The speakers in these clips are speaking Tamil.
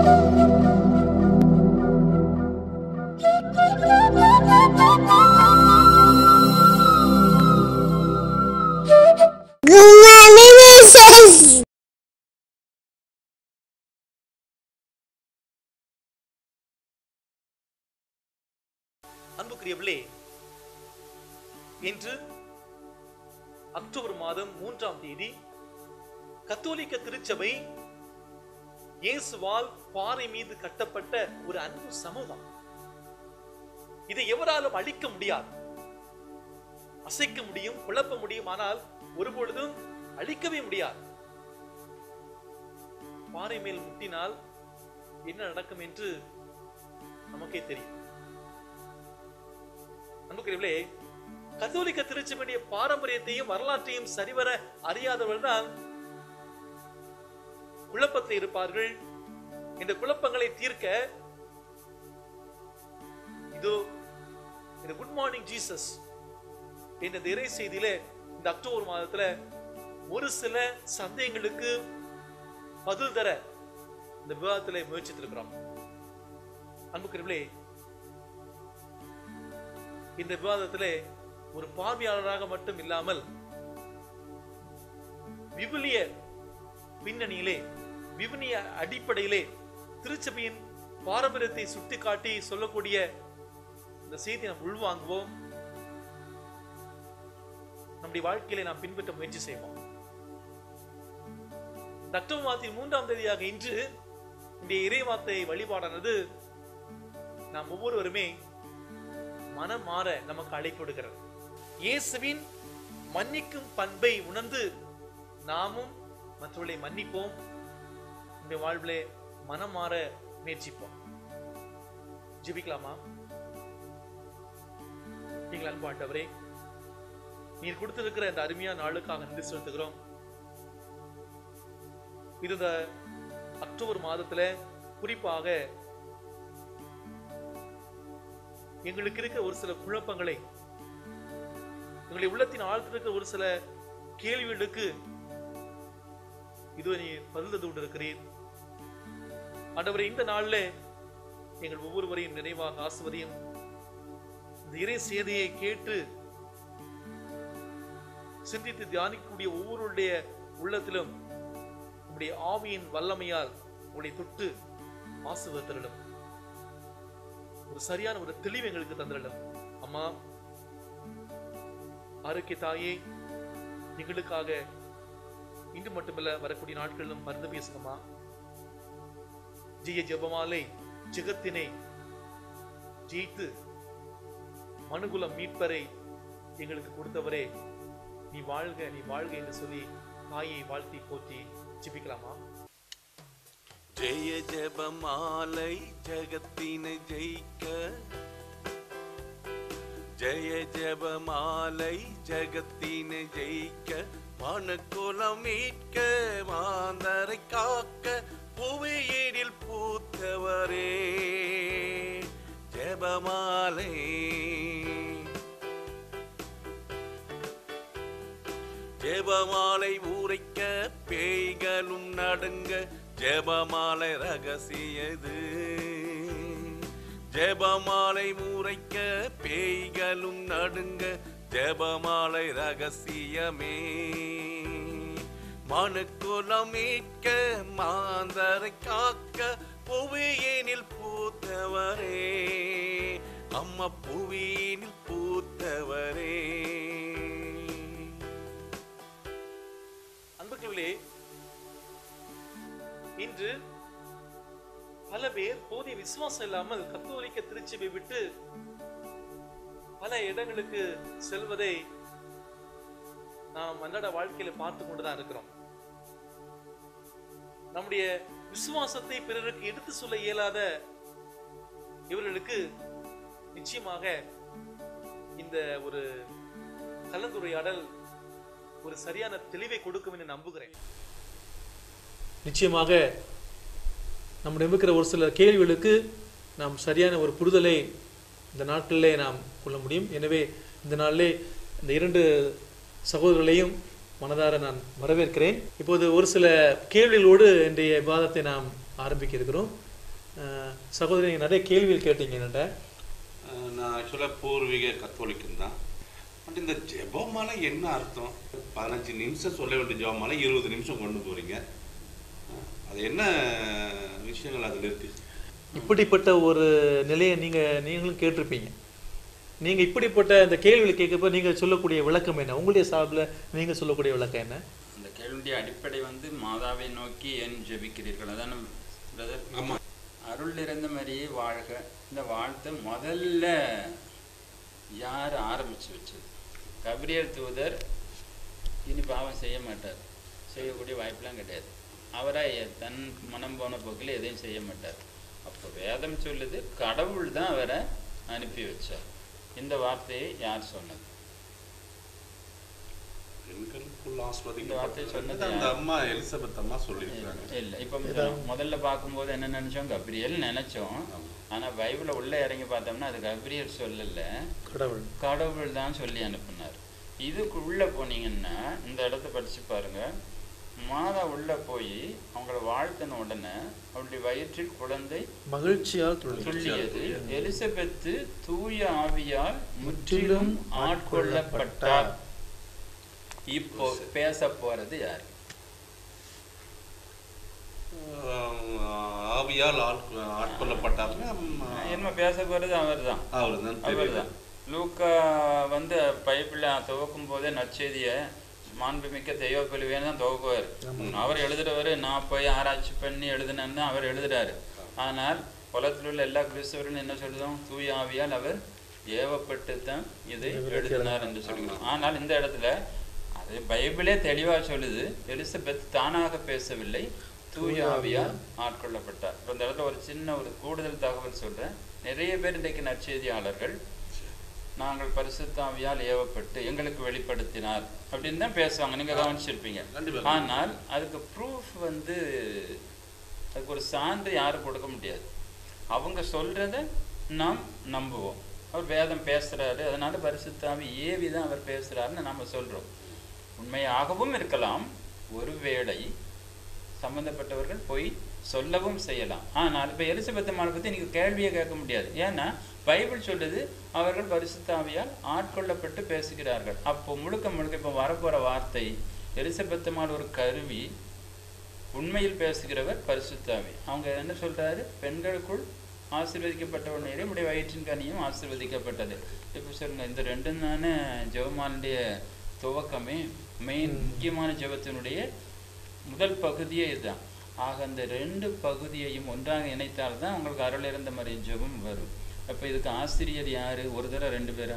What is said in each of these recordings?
Gumaministers. அன்புக்குரியவர்களே இன்று அக்டோபர் மாதம் மூன்றாம் தேதி கத்தோலிக்க திருச்சபை இயேசுவால் பாறை மீது கட்டப்பட்ட ஒரு அன்பு சமூகம் இதை எவராலும் அழிக்க முடியாது அசைக்க முடியும் குழப்ப முடியும் ஆனால் ஒருபொழுதும் அழிக்கவே முடியாது பாறை மேல் முட்டினால் என்ன நடக்கும் என்று நமக்கே தெரியும் அன்புக்குரியவர்களே கத்தோலிக்க திருச்சபையுடைய பாரம்பரியத்தையும் வரலாற்றையும் சரிவர அறியாதவர்கள் தான் குழப்பத்தில் இருப்பார்கள் இந்த குழப்பங்களை தீர்க்க இதோ இந்த குட் மார்னிங் ஜீசஸ் என்ற இந்த இறை செய்தியில இந்த அக்டோபர் மாதத்துல ஒரு சில சந்தேகங்களுக்கு பதில் தர இந்த விவாதத்தில் முயற்சித்திருக்கிறோம் அன்புக்குரியவர்களே இந்த விவாதத்திலே ஒரு பார்வையாளராக மட்டும் இல்லாமல் விவிலிய பின்னணியிலே விவிலிய அடிப்படையிலே திருச்சபையின் பாரம்பரியத்தை சுட்டிக்காட்டி சொல்லக்கூடிய இந்த செய்தியை நாம் உள்வாங்குவோம் நம்முடைய வாழ்க்கையிலே நாம் பின்பற்ற முயற்சி செய்வோம் இந்த அக்டோபர் மாதத்தின் மூன்றாம் தேதியாக இன்று இந்த இறைவார்த்தை வழிபாடானது நாம் ஒவ்வொருவருமே மனம் மாற நமக்கு அழைப்பு விடுகிறது இயேசுவின் மன்னிக்கும் பண்பை உணர்ந்து நாமும் மற்றவர்களை மன்னிப்போம் நம்முடைய வாழ்விலே மனம் மாற முயற்சிப்போம் ஜெபிக்கலாமா நீங்கள் அன்பாண்டவரே நீர் கொடுத்திருக்கிற இந்த அருமையான நாளுக்காக நன்றி செலுத்துகிறோம் இது இந்த அக்டோபர் மாதத்துல குறிப்பாக எங்களுக்கு இருக்க ஒரு சில குழப்பங்களை எங்களுடைய உள்ளத்தின் ஆழ்த்தில் இருக்க ஒரு சில கேள்விகளுக்கு இதோ நீ பதில் தந்து கொண்டிருக்கிறீர் ஆண்டவரே இந்த நாள்ல எங்கள் ஒவ்வொருவரையும் நினைவாக ஆசுவதையும் இந்த இறை செய்தியை கேட்டு சிந்தித்து தியானிக்கக்கூடிய ஒவ்வொருடைய உள்ளத்திலும் உங்களுடைய ஆவியின் வல்லமையால் உங்களை தொட்டு ஆசுவத்திலும் ஒரு சரியான ஒரு தெளிவு எங்களுக்கு தந்திரலும் அம்மா ஆரோக்கிய தாயே எங்களுக்காக இன்று மட்டுமல்ல வரக்கூடிய நாட்களிலும் மருந்து பேசுங்கம்மா ஜெய ஜெபமாலை ஜெகத்தினை ஜெயித்து மனுகுலம் மீட்பரை எங்களுக்கு கொடுத்தவரே நீ வாழ்க நீ வாழ்க என்று சொல்லி தாயை வாழ்த்தி போற்றி ஜெபிக்கலாமா ஜெய ஜெபமாலை ஜகத்தினை ஜெயிக்க ஜெய ஜெபமாலை ஜகத்தினை ஜெயிக்க மனக்குலம் மீட்க மாந்தரை காக்க புவியீடில் பூத்தவரே ஜெபமாலை ஜெபமாலை ஊரைக்க பேய்களும் நடுங்க ஜெபமாலை ரகசியது ஜெபமாலை ஊரைக்க பேய்களும் நடுங்க ஜெபமாலை ரகசியமே மனுக்குலம் மீட்க மாந்தரை காக்க புவியினில் பூத்தவரே அம்மா புவியினில் பூத்தவரே அன்புகளே இன்று பல பேர் போதிய விசுவாசம் இல்லாமல் கத்தோலிக்க திருச்சபை விட்டு பல இடங்களுக்கு செல்வதை நாம் அன்றாட வாழ்க்கையில பார்த்து கொண்டுதான் இருக்கிறோம் நம்முடைய விசுவாசத்தை பிறருக்கு எடுத்து சொல்ல இயலாத இவர்களுக்கு நிச்சயமாக இந்த ஒரு கலந்துரையாடல் ஒரு சரியான தெளிவை கொடுக்கும் என்று நம்புகிறேன் நிச்சயமாக நம்முடைய இருக்கிற ஒரு சில கேள்விகளுக்கு நாம் சரியான ஒரு புரிதலை இந்த நாட்களிலே நாம் கொள்ள முடியும் எனவே இந்த நாளிலே இந்த இரண்டு சகோதரர்களையும் மனதார நான் வரவேற்கிறேன் இப்போது ஒரு சில கேள்விகளோடு இன்றைய விவாதத்தை நாம் ஆரம்பிக்க இருக்கிறோம் அஹ், சகோதரி நீங்க நிறைய கேள்விகள் கேட்டீங்க என்கிட்ட அஹ் நான் ஆக்சுவலாக பூர்வீக கத்தோலிக்கன் தான் பட் இந்த ஜெபமாலை என்ன அர்த்தம் பதினஞ்சு நிமிஷம் சொல்ல வேண்டிய ஜெபமாலை இருபது நிமிஷம் கொண்டு போறீங்க அஹ் அது என்ன விஷயங்கள் அதில் இருக்கு இப்படிப்பட்ட ஒரு நிலையை நீங்க நீங்களும் கேட்டிருப்பீங்க நீங்க இப்படிப்பட்ட இந்த கேள்விகளை கேட்கப்ப நீங்க சொல்லக்கூடிய விளக்கம் என்ன உங்களுடைய சார்பில் நீங்க சொல்லக்கூடிய விளக்கம் என்ன அந்த கேள்வியுடைய அடிப்படை வந்து மாதாவை நோக்கி ஏன் ஜெபிக்கிறீர்கள் அதான பிரதர் ஆமா. அருள் நிறைந்த மாதிரியே வாழ்க இந்த வாழ்த்தை முதல்ல யார் ஆரம்பிச்சு வச்சது கபிரியல் தூதர் இனி பாவம் செய்ய மாட்டார் செய்யக்கூடிய வாய்ப்பெல்லாம் கிடையாது அவராக தன் மனம் போன போக்கில் எதையும் செய்ய மாட்டார் அப்போ வேதம் சொல்லுது கடவுள் தான் அவரை அனுப்பி வச்சார் இந்த வார்த்தையை யார் சொன்னது பெண்களுக்குள் இந்த வார்த்தையை சொன்னது ஆஸ்வதிக்கப்பட்டது அந்த யார்? அம்மா எலிசபெத் அம்மா சொல்லியிருக்காங்க இல்ல இப்ப முதல்ல பார்க்கும்போது என்ன நினைச்சோம் கப்ரியல் நினைச்சோம் ஆமா. ஆனா பைபிள உள்ள இறங்கி பார்த்தோம்னா அது கப்ரியல் சொல்லல கடவுள் கடவுள் தான் சொல்லி அனுப்புனார் இதுக்குள்ள போனீங்கன்னா இந்த இடத்த படிச்சு பாருங்க மாதா உள்ள போய் அவங்கள வாழ்த்தின உடனே அவளுடைய வயிற்றில் குழந்தை மகிழ்ச்சியால் துள்ளி சொல்லியது எலிசபெத்து தூய ஆவியால் முற்றிலும் ஆட்கொள்ளப்பட்டார் இப்போ பேச போறது யார் அஹ் ஆவியால் ஆட்கொ- ஆட்கொள்ளப்பட்டாருங்க என்ன பேச போறது அவர்தான் அவர் தான் அவர்தான் லூக்கா வந்து பைபிள துவக்கும் போதே நற்செய்தியை மாண்புமிக்க தெய்வப்பிலுவேன்னு தான் துவக்குவார் அவர் எழுதுறவர் நான் போய் ஆராய்ச்சி பண்ணி எழுதினேன்னு அவர் எழுதுறாரு ஆனால் உலகத்தில் உள்ள எல்லா கிறிஸ்தவர்களும் என்ன சொல்லுதோம் தூய ஆவியால் அவர் ஏவப்பட்டு தான் இதை எழுதினார் என்று சொல்லுகிறோம் ஆனால் இந்த இடத்துல அது பைபிளே தெளிவா சொல்லுது எலிசபெத் தானாக பேசவில்லை தூய ஆவியால் ஆட்கொள்ளப்பட்டார் இப்ப இந்த இடத்துல ஒரு சின்ன ஒரு கூடுதல் தகவல் சொல்றேன் நிறைய பேர் இன்றைக்கு நற்செய்தியாளர்கள் நாங்கள் பரிசுத்தாவியால் ஏவப்பட்டு எங்களுக்கு வெளிப்படுத்தினார் அப்படின்னு தான் பேசுவாங்க நீங்க கவனிச்சிருப்பீங்க கண்டிப்பா. ஆனால் அதுக்கு ப்ரூஃப் வந்து அதுக்கு ஒரு சான்று யாரும் கொடுக்க முடியாது அவங்க சொல்றத நாம் நம்புவோம் அவர் வேதம் பேசுறாரு அதனால பரிசுத்தாவி ஏவி தான் அவர் பேசுறாருன்னு நாம சொல்றோம் உண்மையாகவும் இருக்கலாம் ஒருவேளை சம்பந்தப்பட்டவர்கள் போய் சொல்லவும் செய்யலாம் ஆனால் இப்போ எலிசபெத் அம்மாளை பற்றி நீங்கள் கேள்வியே கேட்க முடியாது ஏன்னா பைபிள் சொல்லுது அவர்கள் பரிசுத்தாவியால் ஆட்கொள்ளப்பட்டு பேசுகிறார்கள் அப்போ முழுக்க முழுக்க இப்போ வரப்போகிற வார்த்தை எலிசபெத் அம்மாள் ஒரு கருவி உண்மையில் பேசுகிறவர் பரிசுத்தாவி அவங்க என்ன சொல்றாரு பெண்களுக்குள் ஆசீர்வதிக்கப்பட்டவன் நேரே நம்முடைய வயிற்றின் கனியும் ஆசீர்வதிக்கப்பட்டது இப்போ சொல்லுங்க இந்த ரெண்டும் தானே ஜெவமானுடைய துவக்கமே மெயின் முக்கியமான ஜெபத்தினுடைய முதல் பகுதியே இதுதான் ஆக அந்த ரெண்டு பகுதியையும் ஒன்றாக இணைத்தால் தான் உங்களுக்கு அருள் இறந்த மாதிரி ஜெபம் வரும் அப்போ இதுக்கு ஆசிரியர் யாரு ஒரு தடவை ரெண்டு பேரா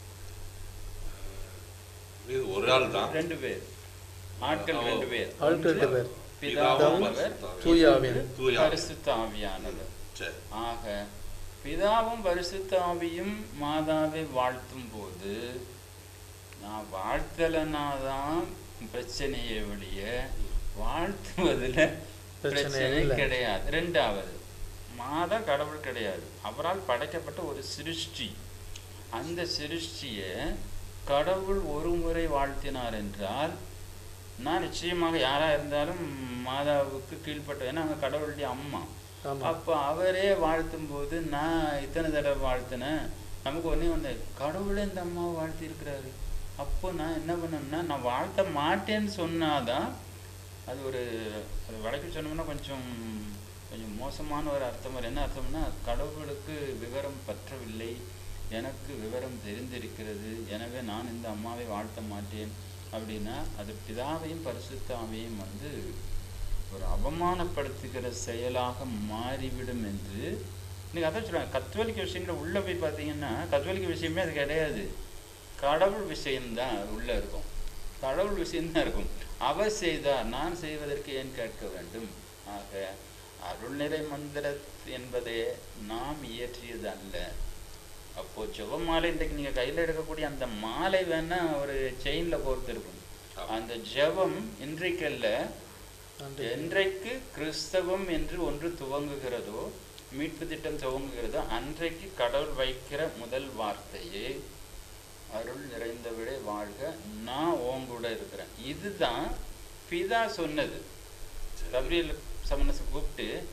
இது ஒரு ஆள் தான் ரெண்டு பேர் ஆட்கள் ரெண்டு பேர் ஆட்கள் ரெண்டு பேர். பிதாவும் அவர் பரிசுத்தாவியும். தூய ஆவியானவர். தூய ஆவியானவர். பரிசுத்த ஆவியானவர் சரி ஆக பிதாவும் பரிசுத்த ஆவியும் மாதாவை வாழ்த்தும் போது நான் வாழ்த்தலைன்னா தான் பிரச்சனையே ஒழிய வாழ்த்துவதுல பிரச்சனை பிரச்சனை இல்லை. கிடையாது ரெண்டாவது மாதா கடவுள் கிடையாது அவரால் படைக்கப்பட்ட ஒரு சிருஷ்டி அந்த சிருஷ்டியை கடவுள் ஒரு முறை வாழ்த்தினார் என்றால் நான் நிச்சயமாக யாரா இருந்தாலும் மாதாவுக்கு கீழ்ப்பட்ட ஏன்னா அவங்க கடவுளுடைய அம்மா ஆமா அப்போ அவரே வாழ்த்தும் போது நான் இத்தனை தடவை வாழ்த்தினேன் நமக்கு ஒண்ணே வந்து கடவுளே இந்த அம்மாவை வாழ்த்தி இருக்கிறாரு அப்போ நான் என்ன பண்ணேன்னா நான் வாழ்த்த மாட்டேன்னு சொன்னாதான் அது ஒரு அது வழக்கு சொன்னோம்னா கொஞ்சம் கொஞ்சம் மோசமான ஒரு அர்த்தம் வரும் என்ன அர்த்தம்னா கடவுளுக்கு விவரம் பற்றவில்லை எனக்கு விவரம் தெரிந்திருக்கிறது எனவே நான் இந்த அம்மாவை வாழ்த்த மாட்டேன் அப்படின்னா அது பிதாவையும் பரிசுத்தாவையும் வந்து ஒரு அவமானப்படுத்துகிற செயலாக மாறிவிடும் என்று இன்னைக்கு அதான் சொல்றாங்க கத்தோலிக்க விஷயங்கள உள்ள போய் பார்த்தீங்கன்னா கத்தோலிக்க விஷயமே அது கிடையாது கடவுள் விஷயம்தான் உள்ள இருக்கும் கடவுள் விஷயம்தான் இருக்கும் அவர் செய்தார் நான் செய்வதற்கு ஏன் கேட்க வேண்டும் ஆக அருள்நிறை மந்திர என்பதே நாம் இயற்றியது அல்ல அப்போ ஜெப மாலை இன்றைக்கு நீங்க கையில எடுக்கக்கூடிய அந்த மாலை வேணா ஒரு செயின்ல கோர்த்து இருக்கும் அந்த ஜெபம் இன்றைக்கல்ல நன்றி என்றைக்கு கிறிஸ்தவம் என்று ஒன்று துவங்குகிறதோ மீட்பு திட்டம் துவங்குகிறதோ அன்றைக்கு கடவுள் வைக்கிற முதல் வார்த்தையே அருள் நிறைந்தவிடே வாழ்க நான் உன் கூட இருக்கிறேன் இதுதான் பிதா சொன்னது கபிரியல் சமனசை கூப்பிட்டு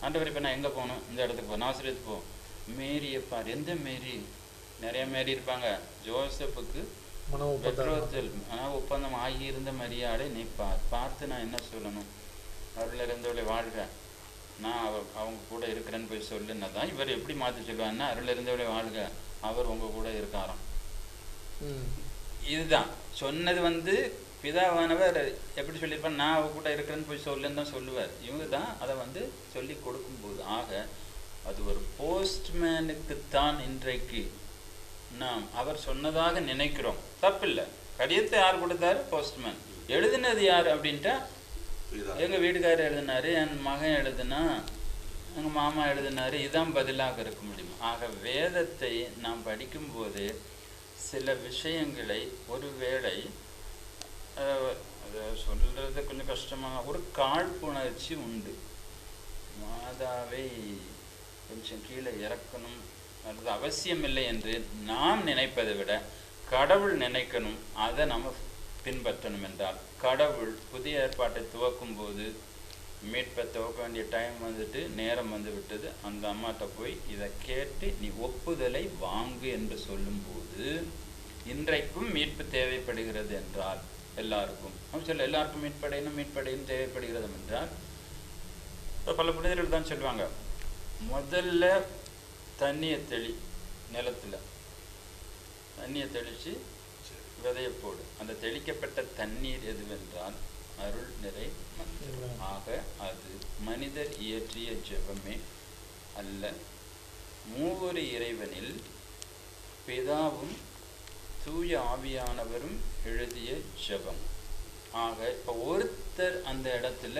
ஆண்டவர் இப்போ நான் எங்கே போகணும் இந்த இடத்துக்கு போ நாசிரியத்துக்கு போ மேரியை பார் எந்த மேரி நிறைய மேரி இருப்பாங்க ஜோசப்புக்கு மன ஒப்பந்தம் பெட்ரோத்தில் ஆனால் ஒப்பந்தம் ஆகியிருந்த மரியாதை நீ பார் பார்த்து நான் என்ன சொல்லணும் அருள் இருந்தவளை வாழ்க நான் அவ அவங்க கூட இருக்கிறேன்னு போய் சொல்லுன்னா தான் இவர் எப்படி மாற்றி சொல்லுவாங்கன்னா அருள் இருந்தவளை வாழ்க அவர் உங்க கூட இருக்காராம் ம் இதுதான் சொன்னது வந்து பிதாவானவர் எப்படி சொல்லியிருப்பார் நான் அவ கூட இருக்கிறேன்னு போய் சொல்லுன்னு தான் சொல்லுவார் இவங்க தான் அதை வந்து சொல்லி கொடுக்கும்போது ஆக அது ஒரு போஸ்ட்மேனுக்குத்தான் இன்றைக்கு நாம் அவர் சொன்னதாக நினைக்கிறோம் தப்பில்லை கடிதத்தை யார் கொடுத்தாரு போஸ்ட்மேன் எழுதினது யார் அப்படின்ட்டா புரியுதா எங்க வீட்டுக்காரர் எழுதினாரு என் மகன் எழுதுனா எங்க மாமா எழுதினாரு இதான் பதிலாக இருக்க முடியும் ஆக வேதத்தை நாம் படிக்கும்போது சில விஷயங்களை ஒருவேளை அஹ், அதை சொல்றது கொஞ்சம் கஷ்டமாக ஒரு காழ்ப்புணர்ச்சி உண்டு மாதாவை கொஞ்சம் கீழே இறக்கணும் அது அவசியமில்லை என்று நாம் நினைப்பதை விட கடவுள் நினைக்கணும் அதை நம்ம பின்பற்றணும் என்றால் கடவுள் புதிய ஏற்பாட்டை துவக்கும் போது மீட்பை துவக்க வேண்டிய டைம் வந்துட்டு நேரம் வந்து விட்டது அந்த அம்மாட்ட போய் இதை கேட்டு நீ ஒப்புதலை வாங்கு என்று சொல்லும்போது இன்றைக்கும் மீட்பு தேவைப்படுகிறது என்றால் எல்லாருக்கும் அவன் சொல்ல எல்லாருக்கும் மீட்படையணும் மீட்படையணும் தேவைப்படுகிறது என்றால் இப்ப பல புனிதர்கள் தான் சொல்லுவாங்க முதல்ல தண்ணியை தெளி நிலத்துல தண்ணியை தெளிச்சு விதையை போடு அந்த தெளிக்கப்பட்ட தண்ணீர் எதுவென்றால் அருள் நிறை மந்திரம் ஆக அது மனிதர் இயற்றிய ஜெபமே அல்ல மூவொரு இறைவனில் பிதாவும் தூய ஆவியானவரும் எழுதிய ஜெபம் ஆக இப்போ ஒருத்தர் அந்த இடத்துல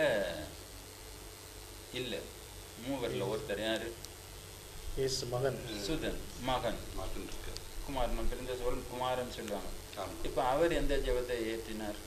இல்லை மூவரில் ஒருத்தர் யாரு இயேசு மகன் சுதன் மகன் மாட்டுன்னு இருக்காரு குமாரன் பிறந்த சொல் குமாரன் சொல்லுவாங்க ஆமா. இப்போ அவர் எந்த ஜெபத்தை ஏற்றினார்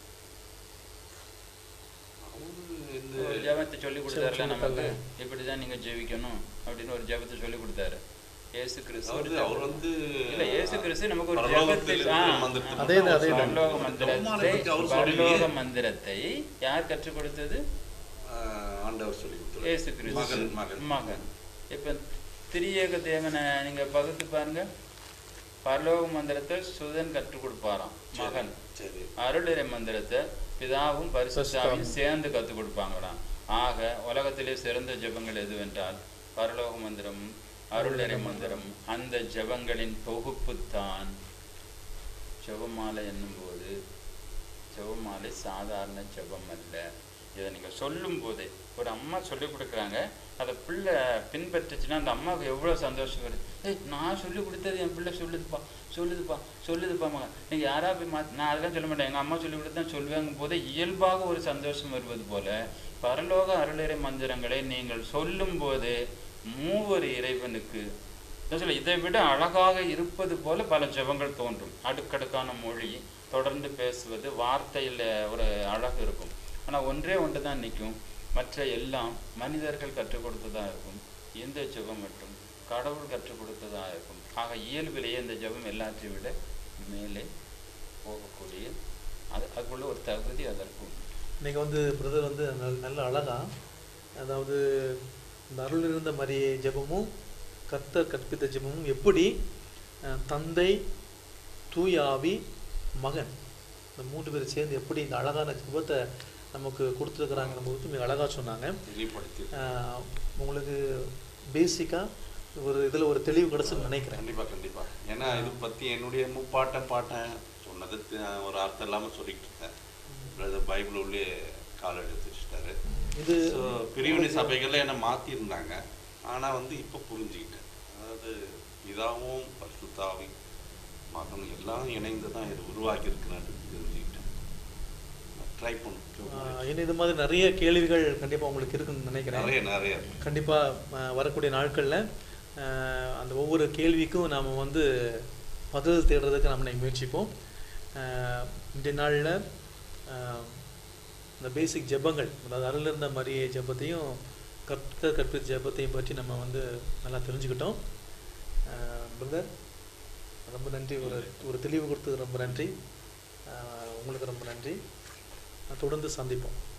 அவரு இந்த ஒரு ஜெபத்தை சொல்லி கொடுத்தாருல சொல்லி நமக்கு கொடுத்தாரு. இப்படிதான் நீங்க ஜெபிக்கணும் அப்படின்னு ஒரு ஜெபத்தை சொல்லி கொடுத்தாரு இயேசு கிறிஸ்து ஒரு அதாவது அவர் வந்து இல்ல இயேசு கிறிஸ்து நமக்கு ஒரு பரலோகத்தில் ஜெபத்தை இருக்கிற ஆ, மந்திரத்தை அதே தான், அதே தான். பரலோக ஜெபமாலை மந்திரத்தை பத்தி அவர் பரலோக சொல்லலையே. மந்திரத்தை யார் கற்றுக் கொடுத்தது ஆஹ், ஆண்டவர் சொல்லி கொடுத்தாரு. இயேசு கிறிஸ்து மகன் மகன் மகன் இப்ப திரியேக தேவனை நீங்க பகுத்து பாருங்க பரலோக மந்திரத்தை சுதன் கற்றுக் கொடுப்பாராம் மகன் சரி அருளிறை மந்திரத்தை பிதாவும் பரிசுத்தாவும் சேர்ந்து கற்றுக் கொடுப்பாங்களாம் ஆக உலகத்திலே சிறந்த ஜெபங்கள் எதுவென்றால் பரலோக மந்திரமும் அருளிறை மந்திரமும் அந்த ஜெபங்களின் தொகுப்புத்தான் ஜெபமாலை என்னும்போது ஜெபமாலை சாதாரண ஜெபம் அல்ல இதை நீங்கள் சொல்லும் போதே ஒரு அம்மா சொல்லி கொடுக்குறாங்க அதை பிள்ளை பின்பற்றுச்சுன்னா அந்த அம்மாவுக்கு எவ்வளோ சந்தோஷம் வருது ஏய் நான் சொல்லி கொடுத்தது என் பிள்ளை சொல்லுதுப்பா சொல்லுதுப்பா சொல்லுதுப்பா மகன் நீங்கள் யாரா போய் மா நான் அதெல்லாம் சொல்ல மாட்டேன் எங்கள் அம்மா சொல்லி கொடுத்து தான் சொல்லுவாங்க போதே இயல்பாக ஒரு சந்தோஷம் வருவது போல பரலோக அருளிறை மந்திரங்களை நீங்கள் சொல்லும் போது மூவர் இறைவனுக்கு என்ன சொல்ல இதை விட அழகாக இருப்பது போல பல ஜெபங்கள் தோன்றும் அடுக்கடுக்கான மொழி தொடர்ந்து பேசுவது வார்த்தையில் ஒரு அழகு இருக்கும் ஆனால் ஒன்றே ஒன்று தான் நிற்கும் மற்ற எல்லாம் மனிதர்கள் கற்றுக் கொடுத்ததா இருக்கும் இந்த ஜெபம் மட்டும் கடவுள் கற்றுக் கொடுத்ததா இருக்கும் ஆக இயல்பிலேயே இந்த ஜெபம் எல்லாத்தையும் விட மேலே போகக்கூடிய அது அதுக்குள்ள ஒரு தகுதி அதற்கு உண்டு. இன்னைக்கு வந்து பிரதர் வந்து நல்ல நல்ல அழகா அதாவது இந்த அருள் இருந்த மரியே ஜெபமும் கர்த்தர் கற்பித்த ஜெபமும் எப்படி அஹ், தந்தை தூய ஆவி மகன் இந்த மூன்று பேர் சேர்ந்து எப்படி இந்த அழகான ஜெபத்தை நமக்கு கொடுத்துருக்குறாங்க நம்ம வந்து மிக அழகாக சொன்னாங்க தெளிவுபடுத்தி அஹ், உங்களுக்கு பேசிக்காக ஒரு இதில் ஒரு தெளிவு கிடச்சுன்னு நினைக்கிறேன் கண்டிப்பா கண்டிப்பா ஏன்னா இது பத்தி என்னுடைய முப்பாட்டன் பாட்டன் சொன்னது தி- ஒரு அர்த்தம் இல்லாம சொல்லிட்டு இருந்தேன் பிரதர் பைபிள் உள்ளே கால் எடுத்து வச்சுட்டாரு இது ஸோ பிரிவினை சபைகள்ல என்னை மாத்தி இருந்தாங்க ஆனா வந்து இப்போ புரிஞ்சுக்கிட்டேன் அதாவது பிதாவும் பரிசுத்தாவும் மகனும் எல்லாம் இணைந்து தான் இது உருவாக்கி இருக்குன்னு தெரிஞ்சுக்கிட்டேன் ட்ரை பண்ணும் அஹ், இனி இது மாதிரி நிறைய கேள்விகள் கண்டிப்பாக உங்களுக்கு இருக்குன்னு நினைக்கிறேன் நிறைய நிறைய கண்டிப்பாக வரக்கூடிய நாட்களில் அந்த ஒவ்வொரு கேள்விக்கும் நாம் வந்து பதில் தேடுறதுக்கு நம்ம இன்னைக்கு முயற்சிப்போம் அஹ், இன்றைய நாளில் இந்த பேசிக் ஜெபங்கள் அதாவது அருள் இருந்த மரியை ஜெபத்தையும் கற்க கற்பித்த ஜெபத்தையும் பற்றி நம்ம வந்து நல்லா தெரிஞ்சுக்கிட்டோம் பிரதர் ரொம்ப நன்றி ஒரு ஒரு தெளிவு கொடுத்தது ரொம்ப நன்றி அஹ், உங்களுக்கு ரொம்ப நன்றி தொடர்ந்து சந்திப்போம்